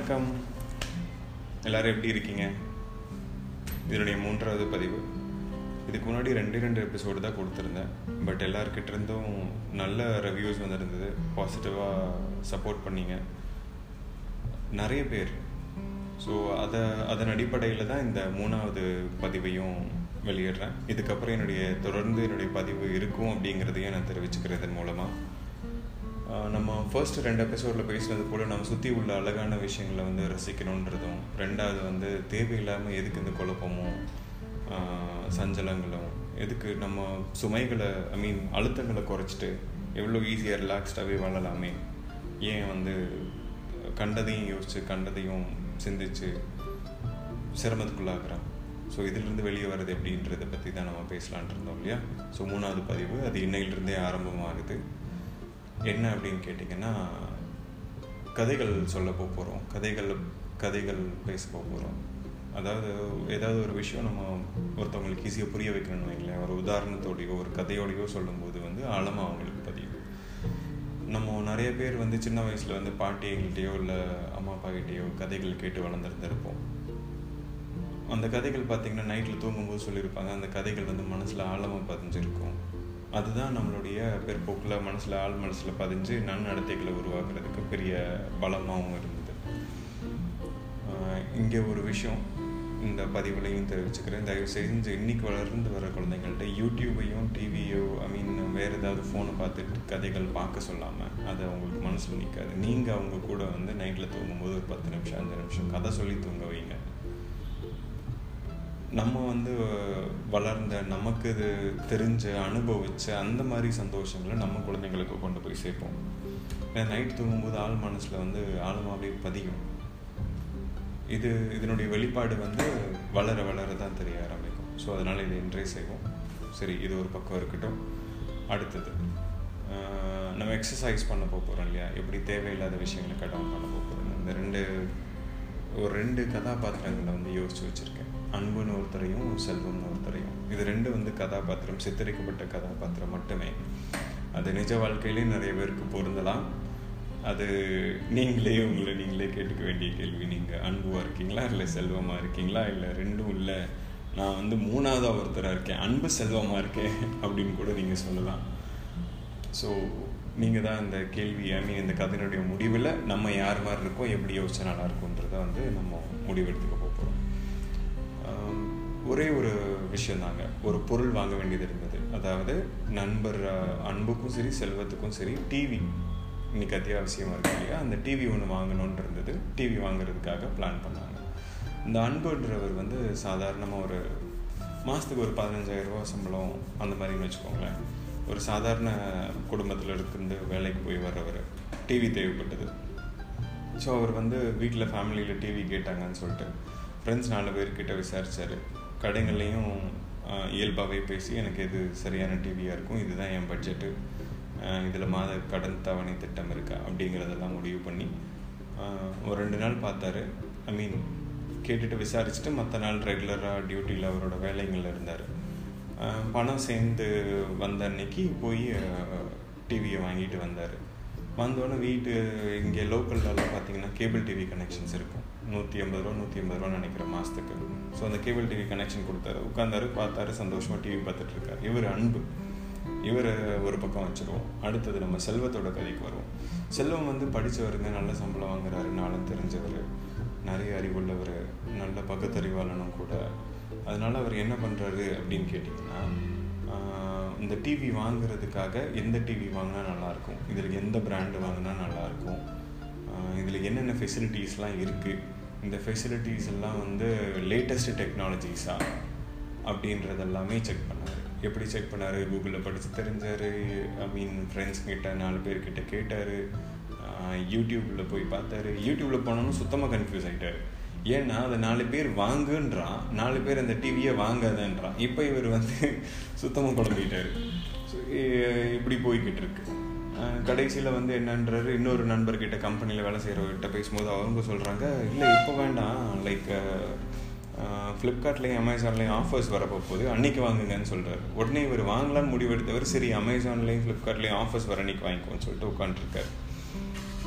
வணக்கம் எல்லாரும் எப்படி இருக்கீங்க இதனுடைய மூன்றாவது பதிவு இதுக்கு முன்னாடி ரெண்டு ரெண்டு எபிசோடு தான் கொடுத்துருந்தேன் பட் எல்லாருக்கிட்ட இருந்தும் நல்ல ரிவ்யூஸ் வந்துருந்தது பாசிட்டிவாக சப்போர்ட் பண்ணீங்க நிறைய பேர் ஸோ அதை அதன் அடிப்படையில் தான் இந்த மூணாவது பதிவையும் வெளியிடுறேன் இதுக்கப்புறம் என்னுடைய தொடர்ந்து என்னுடைய பதிவு இருக்கும் அப்படிங்கிறதையும் நான் தெரிவிச்சுக்கிறதன் மூலமாக நம்ம ஃபர்ஸ்ட் ரெண்டு எபிசோடில் பேசினது போல் நம்ம சுற்றி உள்ள அழகான விஷயங்களை வந்து ரசிக்கணுன்றதும் ரெண்டாவது வந்து தேவையில்லாமல் எதுக்கு இந்த குழப்பமும் சஞ்சலங்களும் எதுக்கு நம்ம சுமைகளை ஐ மீன் அழுத்தங்களை குறைச்சிட்டு எவ்வளோ ஈஸியாக ரிலாக்ஸ்டாகவே வாழலாமே ஏன் வந்து கண்டதையும் யோசித்து கண்டதையும் சிந்திச்சு சிரமத்துக்குள்ளாகிறான் ஸோ இதிலிருந்து வெளியே வர்றது எப்படின்றத பற்றி தான் நம்ம பேசலான் இருந்தோம் இல்லையா ஸோ மூணாவது பதிவு அது இன்னையிலிருந்தே ஆரம்பமாகுது என்ன அப்படின்னு கேட்டிங்கன்னா கதைகள் சொல்ல போகிறோம் கதைகள் கதைகள் பேச போகிறோம் அதாவது ஏதாவது ஒரு விஷயம் நம்ம ஒருத்தவங்களுக்கு ஈஸியாக புரிய வைக்கணும்னு வைங்களேன் ஒரு உதாரணத்தோடையோ ஒரு கதையோடையோ சொல்லும்போது வந்து ஆழமாக அவங்களுக்கு பதியும் நம்ம நிறைய பேர் வந்து சின்ன வயசில் வந்து பாட்டிகிட்டேயோ இல்லை அம்மா அப்பா கிட்டேயோ கதைகள் கேட்டு வளர்ந்துருந்துருப்போம் அந்த கதைகள் பார்த்திங்கன்னா நைட்டில் தூங்கும்போது சொல்லியிருப்பாங்க அந்த கதைகள் வந்து மனசில் ஆழமாக பதிஞ்சிருக்கும் அதுதான் நம்மளுடைய பிற்போக்கில் மனசில் ஆள் மனசில் பதிஞ்சு நன்னடத்தைகளை உருவாக்குறதுக்கு பெரிய பலமாகவும் இருந்தது இங்கே ஒரு விஷயம் இந்த பதிவுலையும் தெரிவிச்சுக்கிறேன் தயவு செஞ்சு இன்னைக்கு வளர்ந்து வர குழந்தைங்கள்ட்ட யூடியூபையும் டிவியோ ஐ மீன் வேறு ஏதாவது ஃபோனை பார்த்துட்டு கதைகள் பார்க்க சொல்லாமல் அது அவங்களுக்கு மனசில் நிற்காது நீங்கள் அவங்க கூட வந்து நைட்டில் தூங்கும்போது ஒரு பத்து நிமிஷம் அஞ்சு நிமிஷம் கதை சொல்லி தூங்க வைங்க நம்ம வந்து வளர்ந்த நமக்கு இது தெரிஞ்ச அனுபவிச்ச அந்த மாதிரி சந்தோஷங்களை நம்ம குழந்தைங்களுக்கு கொண்டு போய் சேர்ப்போம் ஏன்னா நைட் தூங்கும்போது ஆள் மனசில் வந்து ஆழமாகவே பதியும் இது இதனுடைய வெளிப்பாடு வந்து வளர வளர தான் தெரிய ஆரம்பிக்கும் ஸோ அதனால் இதை இன்றே செய்வோம் சரி இது ஒரு பக்கம் இருக்கட்டும் அடுத்தது நம்ம எக்ஸசைஸ் பண்ண போகிறோம் இல்லையா எப்படி தேவையில்லாத விஷயங்களை கடன் பண்ண போகிறோம் இந்த ரெண்டு ஒரு ரெண்டு கதாபாத்திரங்களை வந்து யோசிச்சு வச்சுருக்கேன் அன்புன்னு ஒருத்தரையும் செல்வம்னு ஒருத்தரையும் இது ரெண்டு வந்து கதாபாத்திரம் சித்தரிக்கப்பட்ட கதாபாத்திரம் மட்டுமே அது நிஜ வாழ்க்கையிலே நிறைய பேருக்கு பொருந்தலாம் அது நீங்களே உங்களை நீங்களே கேட்டுக்க வேண்டிய கேள்வி நீங்கள் அன்புவாக இருக்கீங்களா இல்லை செல்வமாக இருக்கீங்களா இல்லை ரெண்டும் இல்லை நான் வந்து மூணாவதாக ஒருத்தராக இருக்கேன் அன்பு செல்வமாக இருக்கேன் அப்படின்னு கூட நீங்கள் சொல்லலாம் ஸோ நீங்கள் தான் இந்த கேள்வி ஐ மீன் இந்த கதையினுடைய முடிவில் நம்ம யார் மாதிரி இருக்கோம் எப்படி யோசிச்சா நல்லா இருக்கும்ன்றத வந்து நம்ம முடிவெடுத்துக்க போகிறோம் ஒரே ஒரு விஷயம் தாங்க ஒரு பொருள் வாங்க வேண்டியது இருந்தது அதாவது நண்பர் அன்புக்கும் சரி செல்வத்துக்கும் சரி டிவி இன்னைக்கு அத்தியாவசியமாக இருக்கு இல்லையா அந்த டிவி ஒன்று வாங்கணுன்ட்டு இருந்தது டிவி வாங்குறதுக்காக பிளான் பண்ணாங்க இந்த அன்புன்றவர் வந்து சாதாரணமாக ஒரு மாதத்துக்கு ஒரு பதினஞ்சாயிரம் ரூபா சம்பளம் அந்த மாதிரின்னு வச்சுக்கோங்களேன் ஒரு சாதாரண குடும்பத்தில் இருந்து வேலைக்கு போய் வர்றவர் டிவி தேவைப்பட்டது ஸோ அவர் வந்து வீட்டில் ஃபேமிலியில் டிவி கேட்டாங்கன்னு சொல்லிட்டு ஃப்ரெண்ட்ஸ் நாலு பேர்கிட்ட விசாரித்தார் கடைகள்லேயும் இயல்பாகவே பேசி எனக்கு எது சரியான டிவியாக இருக்கும் இதுதான் என் பட்ஜெட்டு இதில் மாத கடன் தவணை திட்டம் இருக்கா அப்படிங்கிறதெல்லாம் முடிவு பண்ணி ஒரு ரெண்டு நாள் பார்த்தாரு ஐ மீன் கேட்டுட்டு விசாரிச்சுட்டு மற்ற நாள் ரெகுலராக டியூட்டியில் அவரோட வேலைங்களில் இருந்தார் பணம் சேர்ந்து வந்த அன்னைக்கு போய் டிவியை வாங்கிட்டு வந்தார் வந்தோடனே வீட்டு இங்கே லோக்கல்லலாம் பார்த்தீங்கன்னா கேபிள் டிவி கனெக்ஷன்ஸ் இருக்கும் நூற்றி ஐம்பது ரூபா நூற்றி ஐம்பது ரூபா நினைக்கிறேன் மாதத்துக்கு ஸோ அந்த கேபிள் டிவி கனெக்ஷன் கொடுத்தாரு உட்காந்தாரு பார்த்தாரு சந்தோஷமாக டிவி பார்த்துட்டு இருக்காரு இவர் அன்பு இவர் ஒரு பக்கம் வச்சுருவோம் அடுத்தது நம்ம செல்வத்தோட கதைக்கு வருவோம் செல்வம் வந்து படித்தவருங்க நல்ல சம்பளம் வாங்குறாரு நாளும் தெரிஞ்சவர் நிறைய அறிவுள்ளவர் நல்ல பகுத்தறிவாளனும் கூட அதனால் அவர் என்ன பண்ணுறாரு அப்படின்னு கேட்டிங்கன்னா இந்த டிவி வாங்குறதுக்காக எந்த டிவி வாங்கினா நல்லாயிருக்கும் இதில் எந்த பிராண்டு வாங்கினா நல்லாயிருக்கும் இதில் என்னென்ன ஃபெசிலிட்டிஸ்லாம் இருக்குது இந்த ஃபெசிலிட்டிஸ் எல்லாம் வந்து லேட்டஸ்ட் டெக்னாலஜிஸா அப்படின்றது எல்லாமே செக் பண்ணார் எப்படி செக் பண்ணார் கூகுளில் படித்து தெரிஞ்சார் ஐ மீன் ஃப்ரெண்ட்ஸ் கிட்ட நாலு பேர்கிட்ட கேட்டார் யூடியூப்பில் போய் பார்த்தாரு யூடியூப்பில் போனோன்னு சுத்தமாக கன்ஃபியூஸ் ஆகிட்டார் ஏன்னா அதை நாலு பேர் வாங்குன்றான் நாலு பேர் அந்த டிவியை வாங்காதன்றான் இப்போ இவர் வந்து சுத்தமாக குழம்பிட்டார் ஸோ இப்படி போய்கிட்டு இருக்கு கடைசியில் வந்து என்னன்றாரு இன்னொரு நண்பர்கிட்ட கம்பெனியில் வேலை செய்கிறவர்கிட்ட பேசும்போது அவங்க சொல்கிறாங்க இல்லை இப்போ வேண்டாம் லைக் ஃப்ளிப்கார்ட்லேயும் அமேசான்லேயும் ஆஃபர்ஸ் வரப்போ போகுது அன்னைக்கு வாங்குங்கன்னு சொல்கிறார் உடனே இவர் வாங்கலான்னு முடிவெடுத்தவர் சரி அமேசான்லேயும் ஃப்ளிப்கார்ட்லேயும் ஆஃபர்ஸ் வர அன்னைக்கு வாங்கிக்கோன்னு சொல்லிட்டு உட்காந்துருக்காரு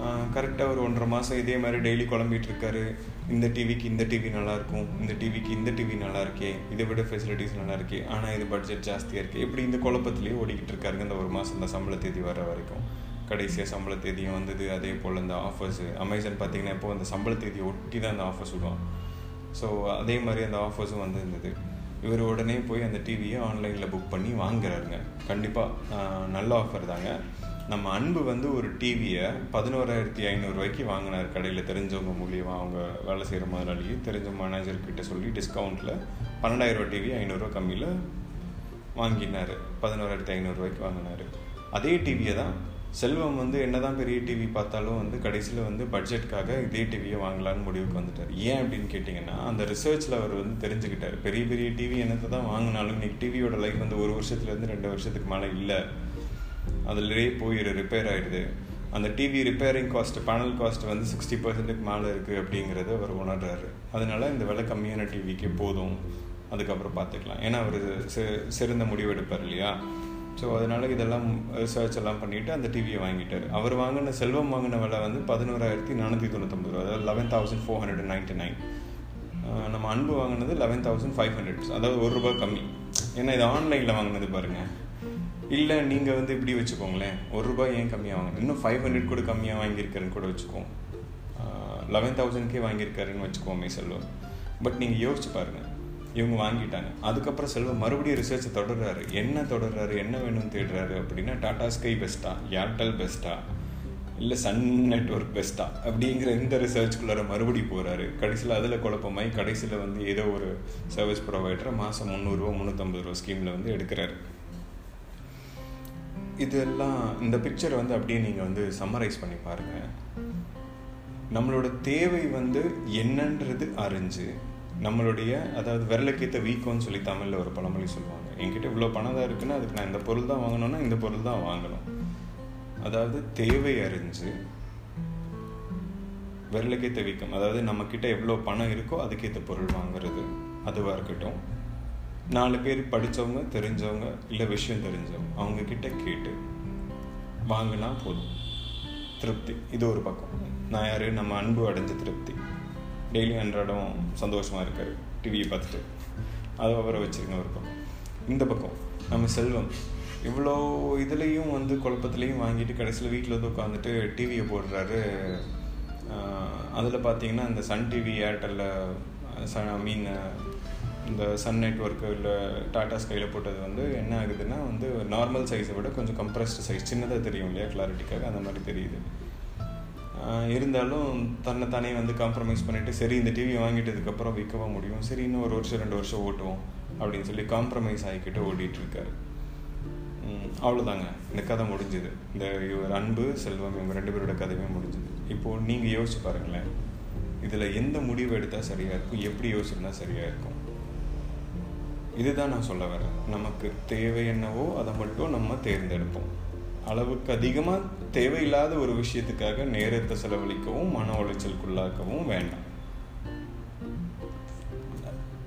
கரெக்டாக ஒரு ஒன்றரை மாதம் இதே மாதிரி டெய்லி குழம்பிட்டு இருக்காரு இந்த டிவிக்கு இந்த டிவி நல்லாயிருக்கும் இந்த டிவிக்கு இந்த டிவி நல்லா இருக்கே இதை விட ஃபெசிலிட்டிஸ் நல்லா இருக்கே ஆனால் இது பட்ஜெட் ஜாஸ்தியாக இருக்குது இப்படி இந்த குழப்பத்திலேயே ஓடிக்கிட்டு இருக்காருங்க இந்த ஒரு மாதம் இந்த சம்பள தேதி வர வரைக்கும் கடைசியாக சம்பள தேதியும் வந்தது அதே போல் இந்த ஆஃபர்ஸு அமேசான் பார்த்தீங்கன்னா இப்போ அந்த சம்பள தேதியை ஒட்டி தான் அந்த ஆஃபர்ஸ் விடுவான் ஸோ அதே மாதிரி அந்த ஆஃபர்ஸும் வந்துருந்தது இவர் உடனே போய் அந்த டிவியை ஆன்லைனில் புக் பண்ணி வாங்குறாருங்க கண்டிப்பாக நல்ல ஆஃபர் தாங்க நம்ம அன்பு வந்து ஒரு டிவியை பதினோராயிரத்தி ஐநூறுரூவாய்க்கு வாங்கினார் கடையில் தெரிஞ்சவங்க மூலியமாக அவங்க வேலை செய்கிற முதலாளியே தெரிஞ்ச மேனேஜர்கிட்ட சொல்லி டிஸ்கவுண்ட்டில் பன்னெண்டாயிரரூவா டிவி ஐநூறுரூவா கம்மியில் வாங்கினார் பதினோராயிரத்தி ஐநூறுரூவாய்க்கு வாங்கினார் அதே டிவியை தான் செல்வம் வந்து என்னதான் பெரிய டிவி பார்த்தாலும் வந்து கடைசியில் வந்து பட்ஜெட்காக இதே டிவியை வாங்கலான்னு முடிவுக்கு வந்துட்டார் ஏன் அப்படின்னு கேட்டிங்கன்னா அந்த ரிசர்ச்சில் அவர் வந்து தெரிஞ்சுக்கிட்டார் பெரிய பெரிய டிவி என்னத்தை தான் வாங்கினாலும் இன்னைக்கு டிவியோட லைஃப் வந்து ஒரு வருஷத்துலேருந்து ரெண்டு வருஷத்துக்கு மேலே இல்லை அதுலேயே போய் ரிப்பேர் ஆகிடுது அந்த TV repairing cost panel cost வந்து சிக்ஸ்டி பர்சன்ட்டுக்கு மேலே இருக்குது அப்படிங்கிறத அவர் உணர்றாரு அதனால இந்த விலை கம்மியான டிவிக்கு போதும் அதுக்கப்புறம் பார்த்துக்கலாம் ஏன்னா அவர் சிறந்த முடிவு எடுப்பார் இல்லையா ஸோ அதனால் இதெல்லாம் ரிசர்ச் எல்லாம் பண்ணிவிட்டு அந்த டிவியை வாங்கிட்டார் அவர் வாங்கின செல்வம் வாங்கின விலை வந்து பதினோராயிரத்தி நானூற்றி தொண்ணூத்தொம்பது ரூபா அதாவது eleven thousand four hundred ninety nine நம்ம அன்பு வாங்கினது லெவன் தௌசண்ட் ஃபைவ் ஹண்ட்ரட் அதாவது ஒரு ரூபா கம்மி ஏன்னா இது ஆன்லைனில் வாங்கினது பாருங்கள் இல்லை நீங்கள் வந்து இப்படி வச்சுக்கோங்களேன் ஒரு ரூபாய் ஏன் கம்மியாக வாங்கணும் இன்னும் ஃபைவ் ஹண்ட்ரட் கூட கம்மியாக வாங்கியிருக்காருன்னு கூட வச்சுக்கோம் லெவன் தௌசண்ட்கே வாங்கியிருக்காருன்னு வச்சுக்கோமே செல்வம் பட் நீங்கள் யோசிச்சு பாருங்கள் இவங்க வாங்கிட்டாங்க அதுக்கப்புறம் செல்வம் மறுபடியும் ரிசர்ச்சை தொடர்றாரு என்ன தொடர்றாரு என்ன வேணும்னு தேடுறாரு அப்படின்னா டாடா ஸ்கை பெஸ்ட்டா ஏர்டெல் பெஸ்ட்டா இல்லை சன் நெட்ஒர்க் பெஸ்ட்டா அப்படிங்கிற இந்த ரிசர்ச்குள்ளார மறுபடியும் போகிறாரு கடைசியில் அதில் குழப்பமாய் கடைசியில் வந்து ஏதோ ஒரு சர்வீஸ் ப்ரொவைடரை மாதம் முந்நூறுரூவா முந்நூற்றம்பது ரூபா ஸ்கீமில் வந்து எடுக்கிறாரு இதெல்லாம் இந்த பிக்சரை வந்து அப்படியே நீங்கள் வந்து சம்மரைஸ் பண்ணி பாருங்கள் நம்மளோட தேவை வந்து என்னன்றது அறிஞ்சு நம்மளுடைய அதாவது விரலுக்கேற்ற வீக்கம்னு சொல்லி தமிழில் ஒரு பழமொழி சொல்லுவாங்க என்கிட்ட இவ்வளோ பணம் தான் இருக்குன்னா அதுக்கு நான் இந்த பொருள் தான் வாங்கணும்னா இந்த பொருள் தான் வாங்கணும் அதாவது தேவை அறிஞ்சு விரலுக்கேற்ற வீக்கம் அதாவது நம்மக்கிட்ட எவ்வளோ பணம் இருக்கோ அதுக்கேற்ற பொருள் வாங்குறது அதுவாக இருக்கட்டும் நாலு பேர் படித்தவங்க தெரிஞ்சவங்க இல்லை விஷயம் தெரிஞ்சவங்க அவங்க கிட்ட கேட்டு வாங்கினா போதும் திருப்தி இது ஒரு பக்கம் நான் யார் நம்ம அன்பு அடைஞ்ச திருப்தி டெய்லி அன்றாடம் சந்தோஷமாக இருக்கார் டிவியை பார்த்துட்டு அதை அவரை வச்சுருங்க ஒரு பக்கம் இந்த பக்கம் நம்ம செல்வம் இவ்வளோ இதுலேயும் வந்து குழப்பத்துலேயும் வாங்கிட்டு கடைசியில் வீட்டில் வந்து உட்காந்துட்டு டிவியை போடுறாரு அதில் பார்த்தீங்கன்னா இந்த சன் டிவி ஏர்டெல்லில் சன் ஐ மீன் இந்த சன் நெட்ஒர்க்கு இல்லை டாடா ஸ்கையில் போட்டது வந்து என்ன ஆகுதுன்னா வந்து நார்மல் சைஸை விட கொஞ்சம் கம்ப்ரஸ்டு சைஸ் சின்னதாக தெரியும் இல்லையா கிளாரிட்டிக்காக அந்த மாதிரி தெரியுது இருந்தாலும் தன்னை தானே வந்து காம்ப்ரமைஸ் பண்ணிவிட்டு சரி இந்த டிவி வாங்கிட்டதுக்கப்புறம் விற்கவும் முடியும் சரி இன்னும் ஒரு வருஷம் ரெண்டு வருஷம் ஓட்டுவோம் அப்படின்னு சொல்லி காம்ப்ரமைஸ் ஆகிக்கிட்டு ஓடிட்டுருக்காரு அவ்வளோதாங்க இந்த கதை முடிஞ்சுது இந்த இவர் அன்பு செல்வம் இவங்க ரெண்டு பேரோட கதையுமே முடிஞ்சுது இப்போது நீங்கள் யோசிச்சு பாருங்களேன் இதில் எந்த முடிவு எடுத்தால் சரியாக இருக்கும் எப்படி யோசிச்சிருந்தா சரியாக இருக்கும் இதுதான் நான் சொல்ல வரேன் நமக்கு தேவை என்னவோ அதை மட்டும் நம்ம தேர்ந்தெடுப்போம் அளவுக்கு அதிகமாக தேவையில்லாத ஒரு விஷயத்துக்காக நேரத்தை செலவழிக்கவும் மன உளைச்சலுக்குள்ளாக்கவும் வேண்டாம்